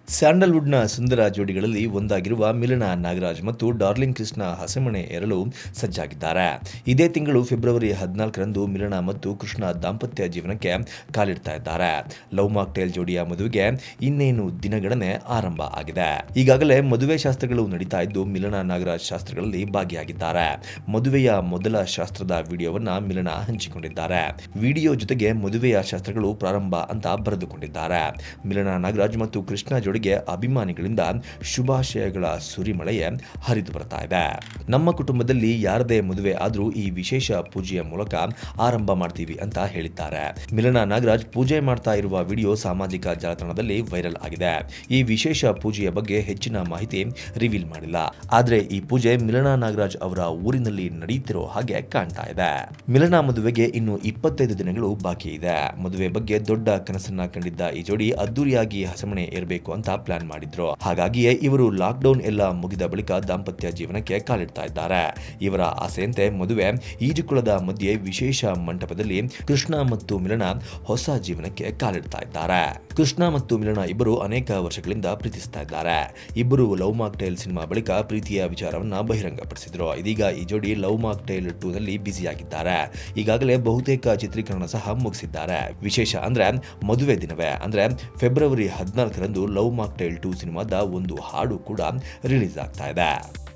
ಸ್ಯಾಂಡಲ್ವುಡ್ನ ಸುಂದರ ಜೋಡಿಗಳಲ್ಲಿ ಒಂದಾಗಿರುವ ಮಿಲನ ನಾಗರಾಜ್ ಮತ್ತು ಡಾರ್ಲಿಂಗ್ ಕೃಷ್ಣ ಹಸೆಮಣೆ ಏರಲು ಸಜ್ಜಾಗಿದ್ದಾರೆ ಇದೇ ತಿಂಗಳು ಫೆಬ್ರವರಿ ಹದಿನಾಲ್ಕರಂದು ಮಿಲನ ಮತ್ತು ಕೃಷ್ಣ ದಾಂಪತ್ಯ ಜೀವನಕ್ಕೆ ಕಾಲಿಡ್ತಾ ಇದ್ದಾರೆ ಲವ್ ಮಾಕ್ಟೇಲ್ ಜೋಡಿಯ ಮದುವೆಗೆ ಇನ್ನೇನು ದಿನಗಣನೆ ಆರಂಭ ಆಗಿದೆ ಈಗಾಗಲೇ ಮದುವೆ ಶಾಸ್ತ್ರಗಳು ನಡೀತಾ ಇದ್ದು ಮಿಲನ ನಾಗರಾಜ್ ಶಾಸ್ತ್ರಗಳಲ್ಲಿ ಭಾಗಿಯಾಗಿದ್ದಾರೆ ಮದುವೆಯ ಮೊದಲ ಶಾಸ್ತ್ರದ ವಿಡಿಯೋವನ್ನ ಮಿಲನ ಹಂಚಿಕೊಂಡಿದ್ದಾರೆ ವಿಡಿಯೋ ಜೊತೆಗೆ ಮದುವೆಯ ಶಾಸ್ತ್ರಗಳು ಪ್ರಾರಂಭ ಅಂತ ಬರೆದುಕೊಂಡಿದ್ದಾರೆ ಮಿಲನ ನಾಗರಾಜ್ ಮತ್ತು ಕೃಷ್ಣ ಜೋಡಿಗೆ ಅಭಿಮಾನಿಗಳಿಂದ ಶುಭಾಶಯಗಳ ಸುರಿಮಳೆಯೇ ಹರಿದು ಬರ್ತಾ ಇದೆ ನಮ್ಮ ಕುಟುಂಬದಲ್ಲಿ ಯಾರದೇ ಮದುವೆ ಆದರೂ ಈ ವಿಶೇಷ ಪೂಜೆಯ ಮೂಲಕ ಆರಂಭ ಮಾಡ್ತೀವಿ ಅಂತ ಹೇಳಿದ್ದಾರೆ ಮಿಲನ ನಾಗರಾಜ್ ಪೂಜೆ ಮಾಡ್ತಾ ಇರುವ ವಿಡಿಯೋ ಸಾಮಾಜಿಕ ಜಾಲತಾಣದಲ್ಲಿ ವೈರಲ್ ಆಗಿದೆ ಈ ವಿಶೇಷ ಪೂಜೆಯ ಬಗ್ಗೆ ಹೆಚ್ಚಿನ ಮಾಹಿತಿ ರಿವೀಲ್ ಮಾಡಿಲ್ಲ ಆದ್ರೆ ಈ ಪೂಜೆ ಮಿಲನ ನಾಗರಾಜ್ ಅವರ ಊರಿನಲ್ಲಿ ನಡೆಯುತ್ತಿರೋ ಹಾಗೆ ಕಾಣ್ತಾ ಇದೆ ಮಿಲನ ಮದುವೆಗೆ ಇನ್ನು ಇಪ್ಪತ್ತೈದು ದಿನಗಳು ಬಾಕಿ ಇದೆ ಮದುವೆ ಬಗ್ಗೆ ದೊಡ್ಡ ಕನಸನ್ನ ಕಂಡಿದ್ದ ಈ ಜೋಡಿ ಅದ್ದೂರಿಯಾಗಿ ಹಸಮಣೆ ಏರಬೇಕು ಅಂತ ಪ್ಲಾನ್ ಮಾಡಿದ್ರು ಹಾಗಾಗಿಯೇ ಇವರು ಲಾಕ್ಡೌನ್ ಎಲ್ಲ ಮುಗಿದ ಬಳಿಕ ದಾಂಪತ್ಯ ಜೀವನಕ್ಕೆ ಕಾಲಿಡ್ತಾ ಇದ್ದಾರೆ ಇವರ ಆಸೆಯಂತೆ ಮದುವೆ ಈಜುಕೊಳದ ಮಧ್ಯೆ ವಿಶೇಷ ಮಂಟಪದಲ್ಲಿ ಕೃಷ್ಣ ಮತ್ತು ಮಿಲನ ಹೊಸ ಜೀವನಕ್ಕೆ ಕಾಲಿಡ್ತಾ ಇದ್ದಾರೆ ಕೃಷ್ಣ ಮತ್ತು ಮಿಲನ ಇಬ್ಬರು ಅನೇಕ ವರ್ಷಗಳಿಂದ ಪ್ರೀತಿಸ್ತಾ ಇದ್ದಾರೆ ಇಬ್ಬರು ಲವ್ ಮಾಕ್ ಟೈಲ್ ಸಿನಿಮಾ ಬಳಿಕ ಪ್ರೀತಿಯ ವಿಚಾರವನ್ನ ಬಹಿರಂಗಪಡಿಸಿದ್ರು ಇದೀಗ ಈ ಜೋಡಿ ಲವ್ ಮಾಕ್ ಟೈಲ್ ಟೂ ನಲ್ಲಿ ಬ್ಯುಸಿಯಾಗಿದ್ದಾರೆ ಈಗಾಗಲೇ ಬಹುತೇಕ ಚಿತ್ರೀಕರಣ ಸಹ ಮುಗಿಸಿದ್ದಾರೆ ವಿಶೇಷ ಅಂದ್ರೆ ಮದುವೆ ದಿನವೇ ಅಂದ್ರೆ ಫೆಬ್ರವರಿ ಹದಿನಾಲ್ಕರಂದು ಲವ್ ಮಾಕ್ ಟೈಲ್ ಟೂ ಸಿನಿಮಾದ ಒಂದು ಹಾಡು ಕೂಡ ರಿಲೀಸ್ ಆಗ್ತಾ ಇದೆ